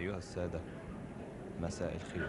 أيها السادة مساء الخير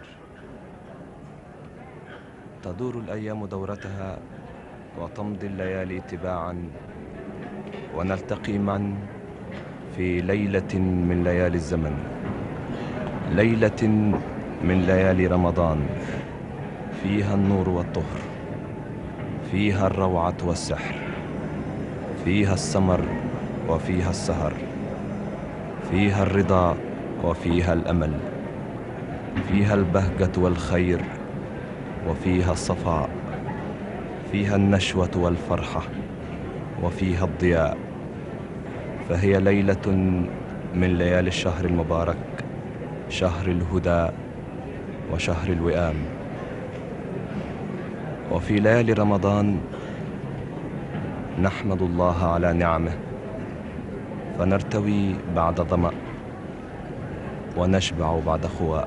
تدور الأيام دورتها وتمضي الليالي تباعا ونلتقي معا في ليلة من ليالي الزمن ليلة من ليالي رمضان فيها النور والطهر فيها الروعة والسحر فيها السمر وفيها السهر فيها الرضا وفيها الامل فيها البهجه والخير وفيها الصفاء فيها النشوه والفرحه وفيها الضياء فهي ليله من ليالي الشهر المبارك شهر الهدى وشهر الوئام وفي ليالي رمضان نحمد الله على نعمه فنرتوي بعد ظمأ ونشبع بعد خواء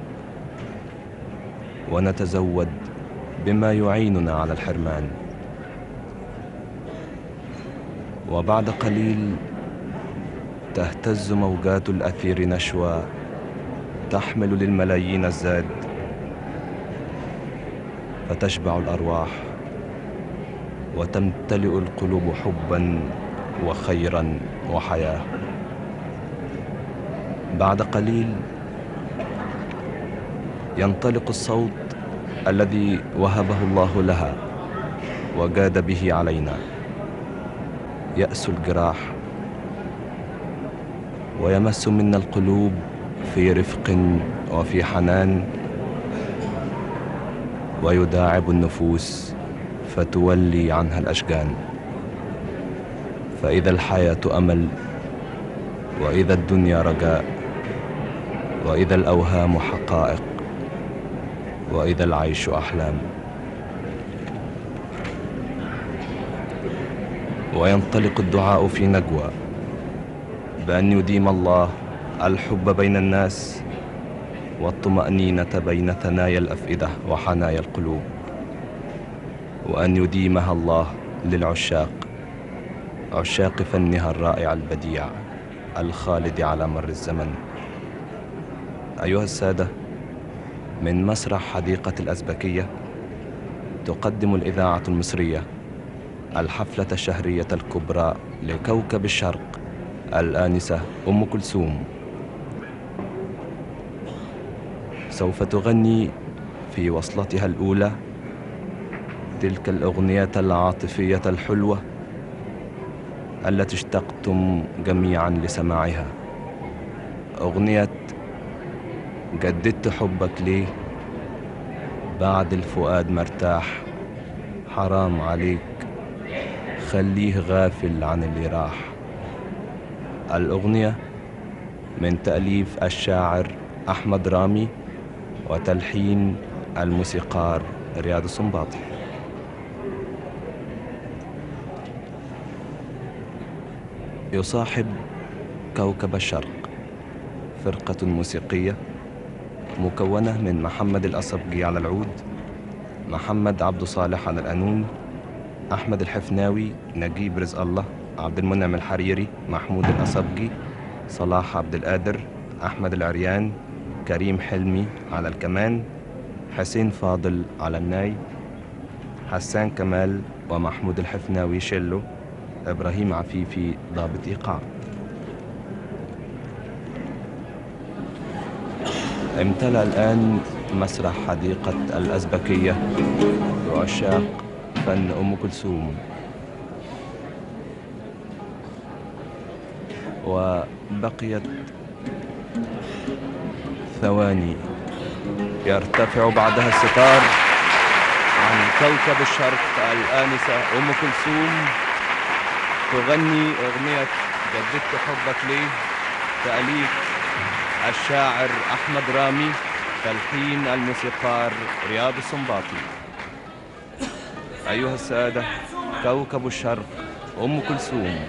ونتزود بما يعيننا على الحرمان وبعد قليل تهتز موجات الأثير نشوى تحمل للملايين الزاد فتشبع الأرواح وتمتلئ القلوب حبا وخيرا وحياه بعد قليل ينطلق الصوت الذي وهبه الله لها وجاد به علينا ياس الجراح ويمس منا القلوب في رفق وفي حنان ويداعب النفوس فتولي عنها الاشجان فاذا الحياه امل واذا الدنيا رجاء واذا الاوهام حقائق واذا العيش احلام وينطلق الدعاء في نجوى بان يديم الله الحب بين الناس والطمانينه بين ثنايا الافئده وحنايا القلوب وان يديمها الله للعشاق عشاق فنها الرائع البديع الخالد على مر الزمن أيها السادة من مسرح حديقة الأزبكية تقدم الإذاعة المصرية الحفلة الشهرية الكبرى لكوكب الشرق الآنسة أم كلثوم سوف تغني في وصلتها الأولى تلك الأغنية العاطفية الحلوة التي اشتقتم جميعا لسماعها أغنية جددت حبك ليه بعد الفؤاد مرتاح حرام عليك خليه غافل عن اللي راح الأغنية من تأليف الشاعر أحمد رامي وتلحين الموسيقار رياض السنباطي يصاحب كوكب الشرق فرقة موسيقية مكونة من محمد الأصبجي على العود محمد عبد صالح على القانون أحمد الحفناوي نجيب رزق الله عبد المنعم الحريري محمود الأصبجي صلاح عبد القادر أحمد العريان كريم حلمي على الكمان حسين فاضل على الناي حسان كمال ومحمود الحفناوي شلو إبراهيم عفيفي ضابط إيقاع امتلأ الآن مسرح حديقة الأزبكية بعشاق فن أم كلثوم وبقيت ثواني يرتفع بعدها الستار عن كوكب الشرق الآنسة أم كلثوم تغني أغنية جددت حبك ليه تأليف الشاعر أحمد رامي تلحين الموسيقار رياض السنباطي أيها السادة كوكب الشرق أم كلثوم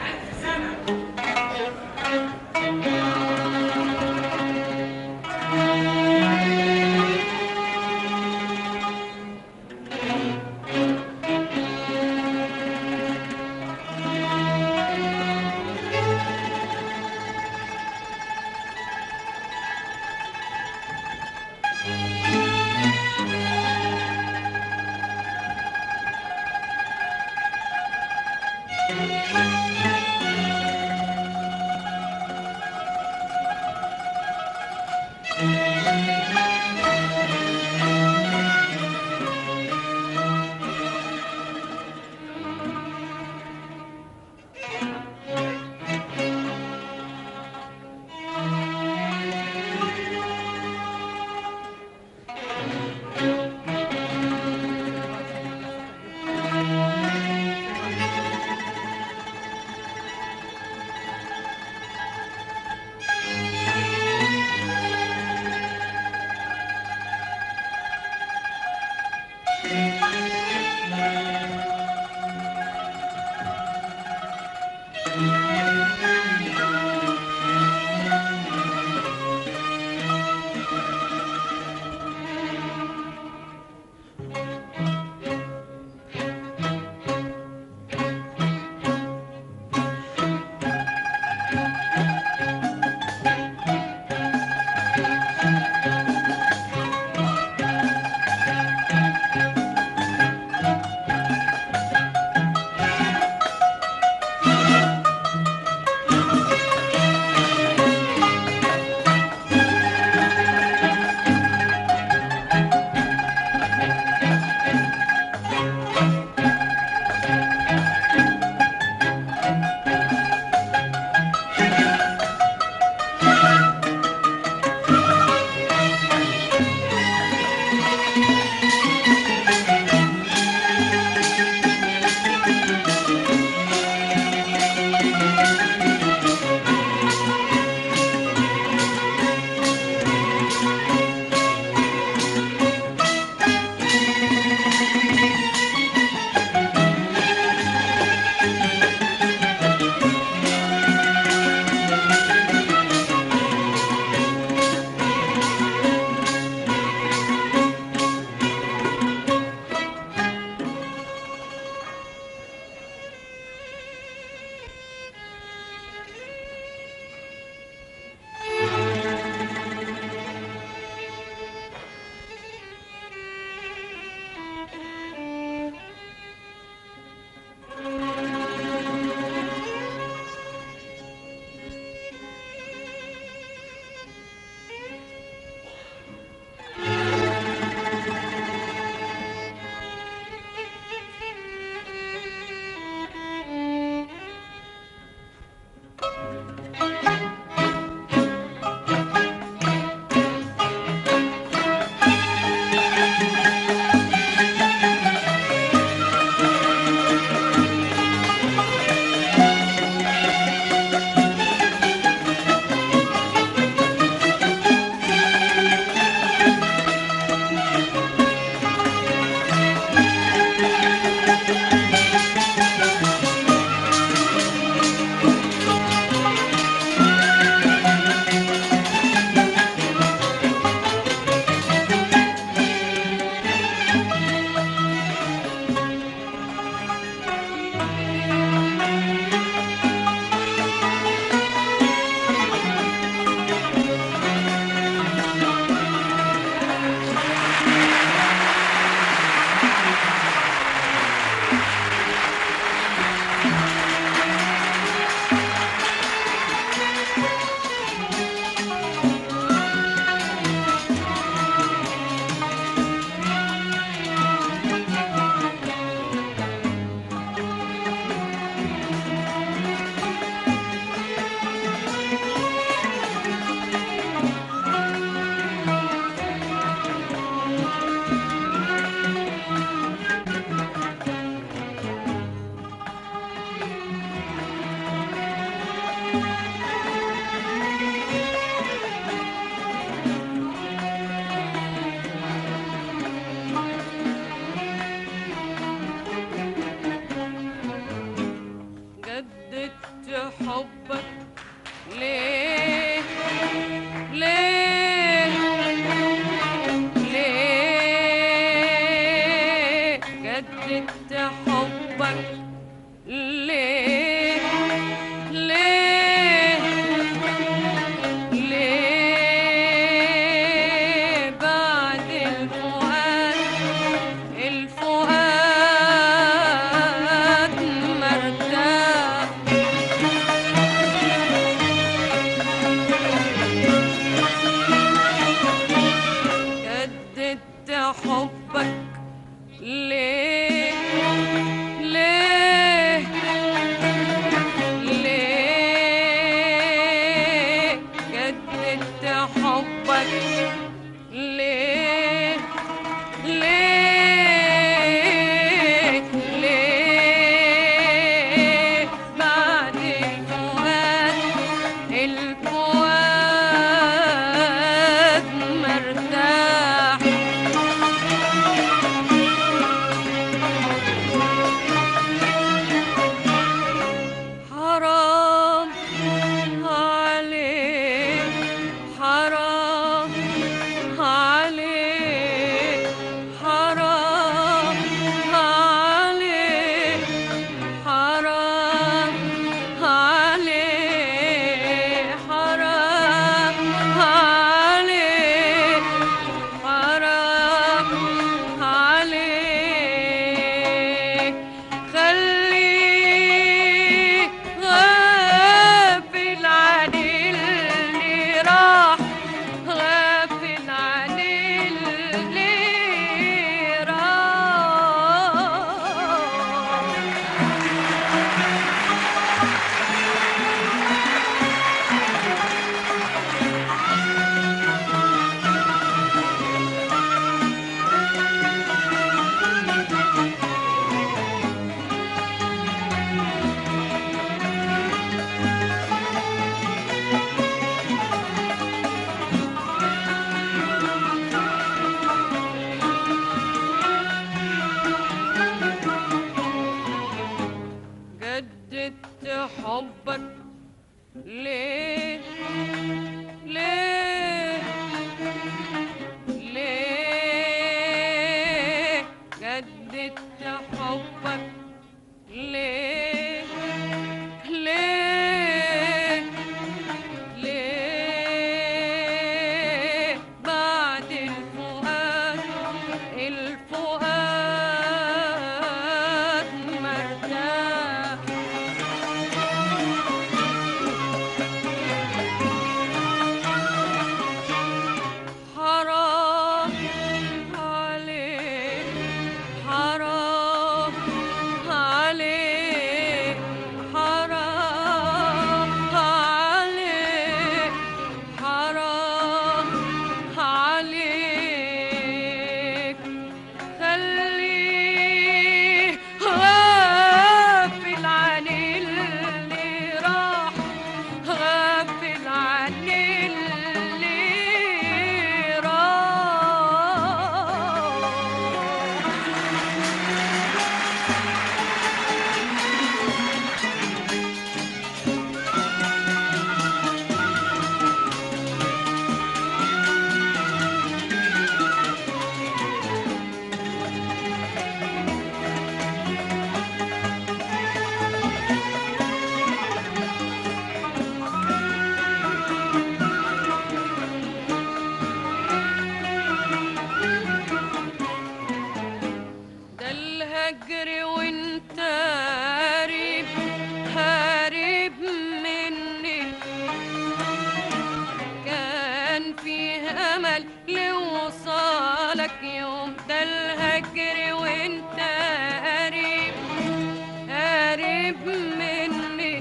فيه امل لوصالك يوم ده الهجر وانت قريب قريب مني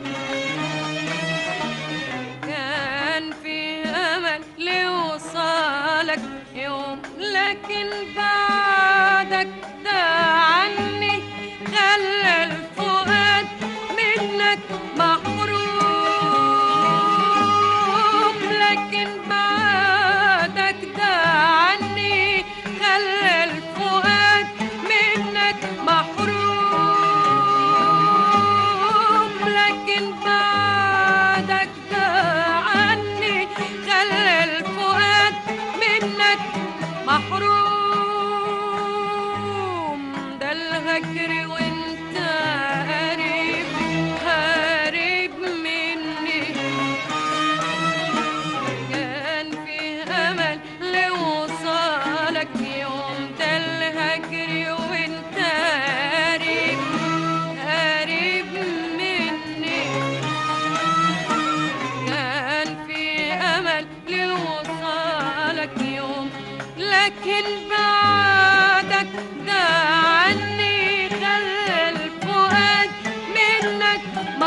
كان فيه امل لوصالك يوم لكن بعدك ده عني خلى الفؤاد منك محروم لكن بعدك ده عني خلى الفؤاد منك محروم لكن بعدك ده عني خلى الفؤاد منك محروم ده الهجر وانت قريب قريب مني كان فيه امل لوصالك يوم ده الهجر وانت قريب قريب مني كان في امل لوصالك يوم لكن بعدك ده عني خلى الفؤاد منك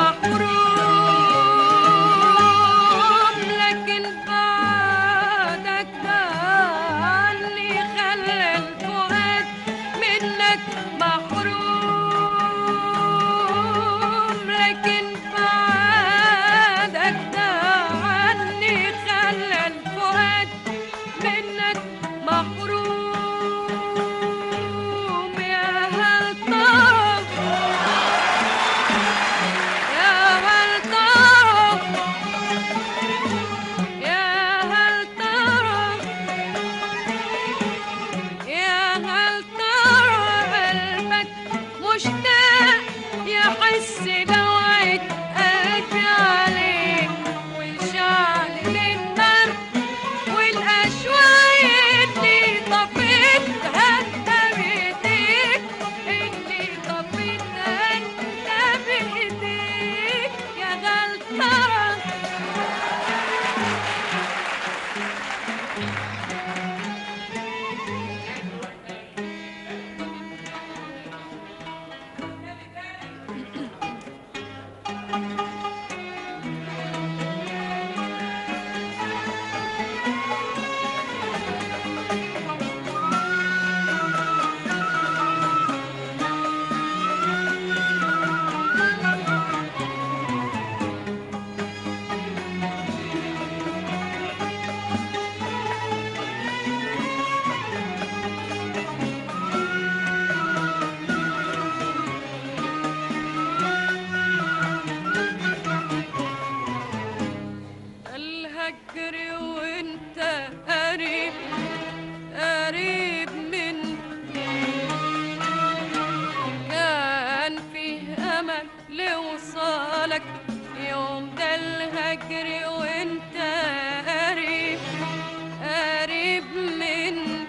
محروم لكن بعدك ده عني خلى الفؤاد منك محروم لكن بعدك ده عني خلى الفؤاد منك محروم يا هل ترى يا هل ترى يا هل ترى يا هل ترى قلبك مشتاق يحس دوعة قلبي عليك والشعل للنار والأشواق اللي طفيتها انت بإيديك اللي طفيتها انت بإيديك يا هل ترى الهجر وانت قريب قريب من كان فيه امل لوصالك يوم ده الهجر وانت قريب قريب من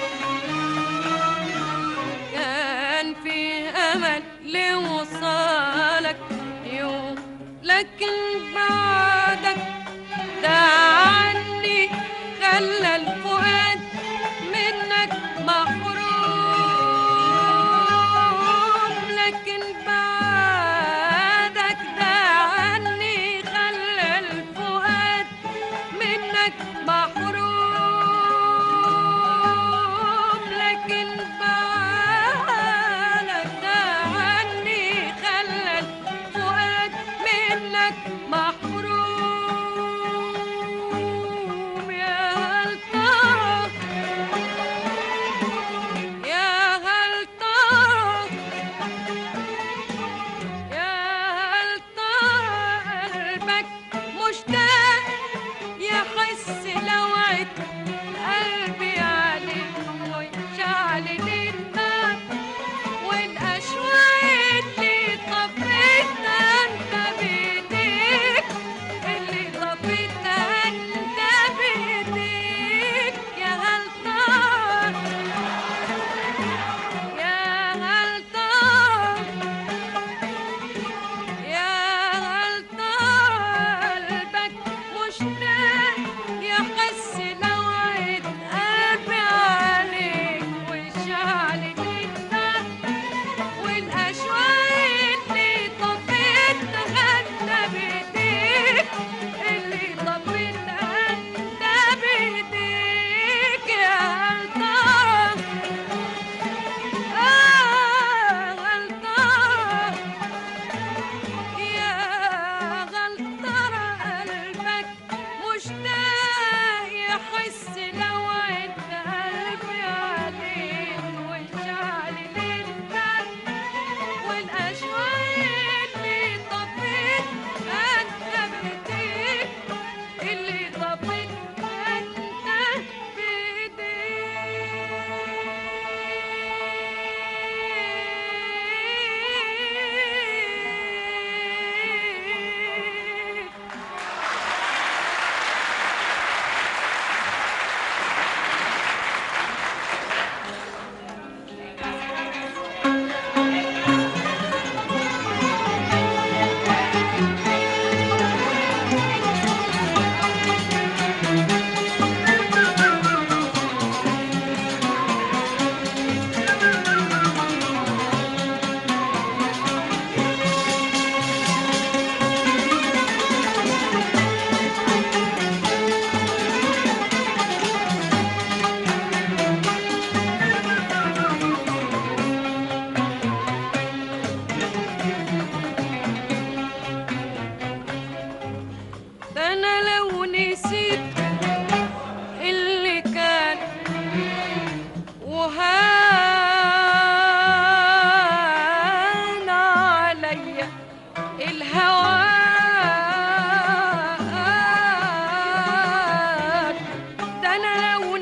كان فيه امل لوصالك يوم لكن بعدك ده عني خلى الفؤاد منك محروم لكن بعدك ده عني خلى الفؤاد منك محروم لكن بعدك ده عني خلى الفؤاد منك محروم يا هل ترى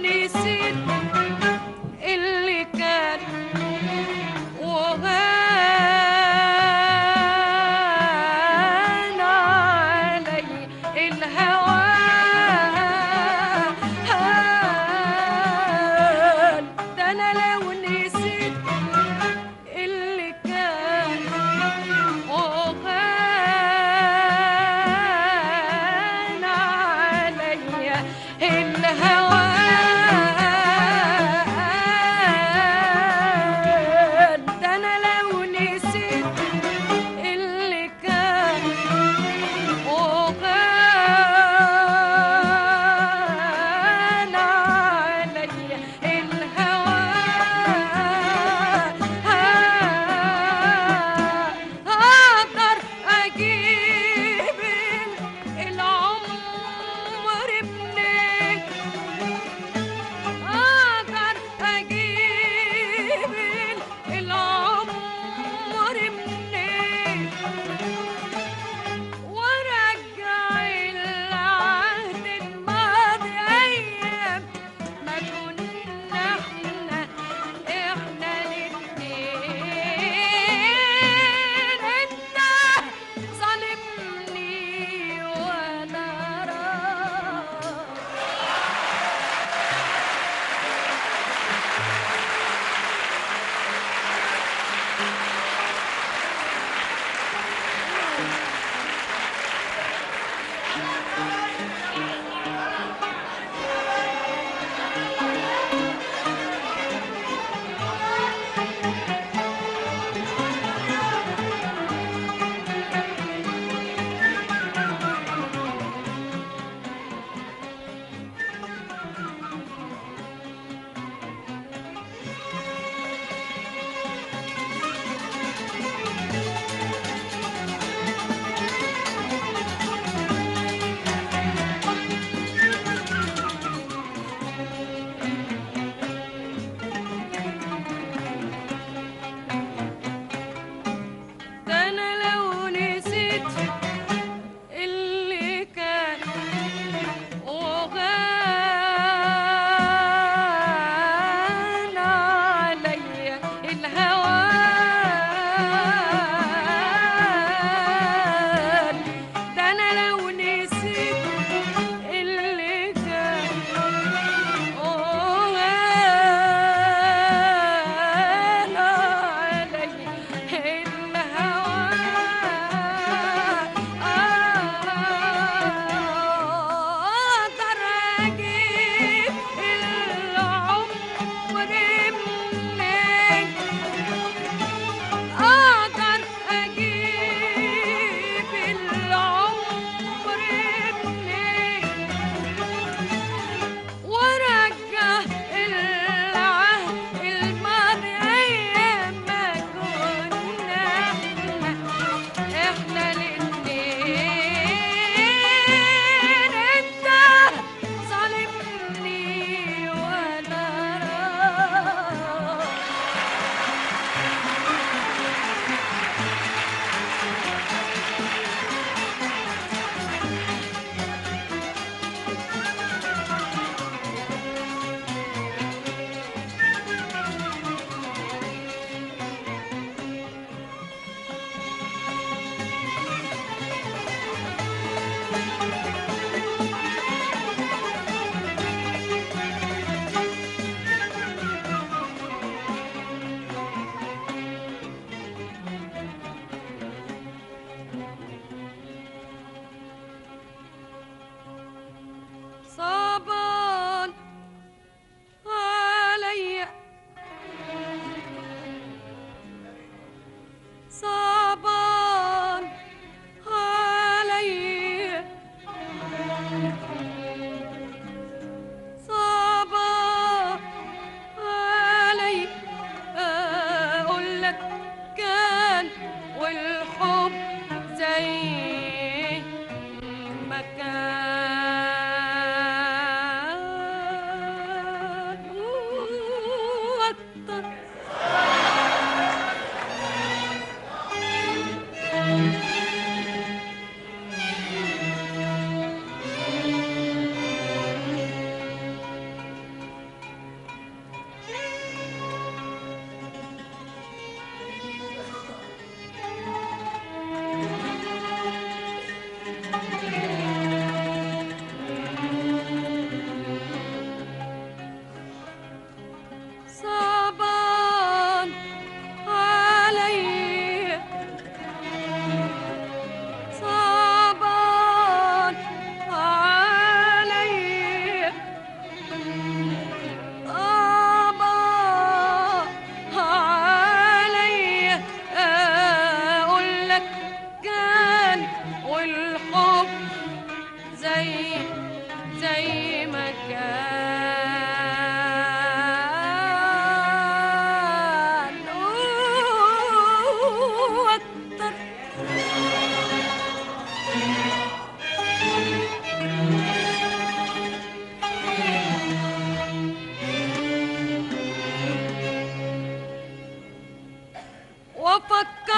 نسيت اللي كان وهان علي الهوى هان ده انا لو نسيت اللي كان وهان علي الهوى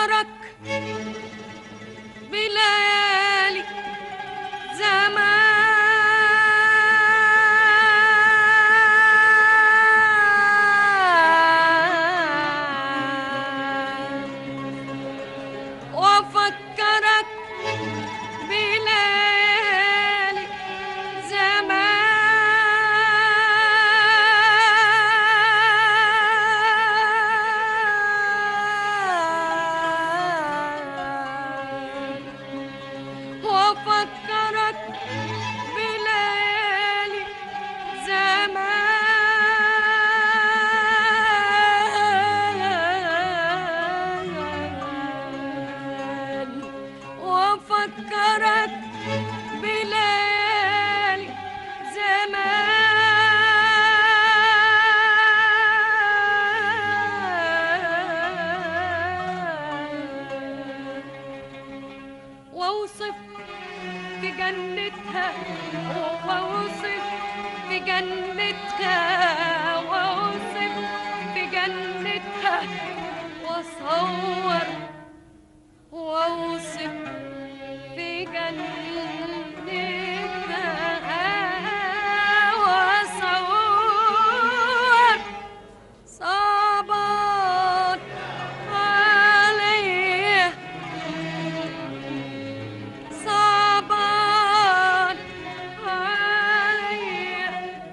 وافكرك بليالي زمان وافكرك بليالي زمان وافكرك بليالي زمان وافكرك بليالي زمان واوصف في جنتها واوصف في جنتها واوصف في جنتها واصور واوصف في جنتها واصور صعبان عليه صعبان علي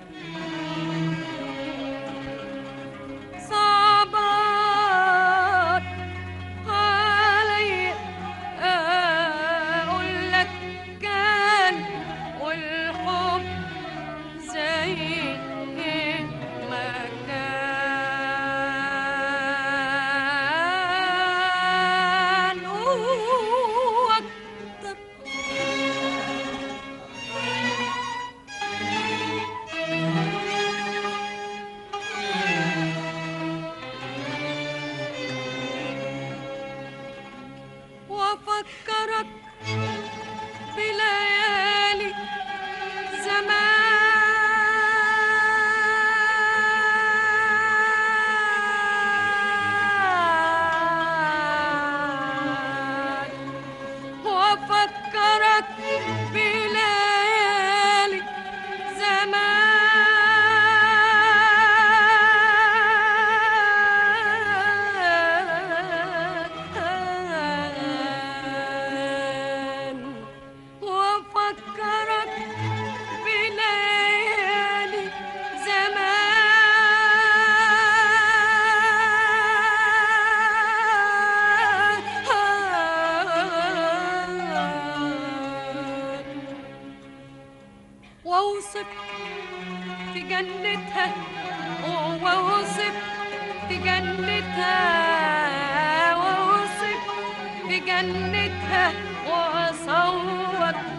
صعبان علي أقول لك كان والحب زي ما كان وأكتر وافكرك بليالي زمان وافكرك بليالي زمان وافكرك بليالي زمان واوصف في جنتها واوصف في جنتها واوصف في جنتها واصور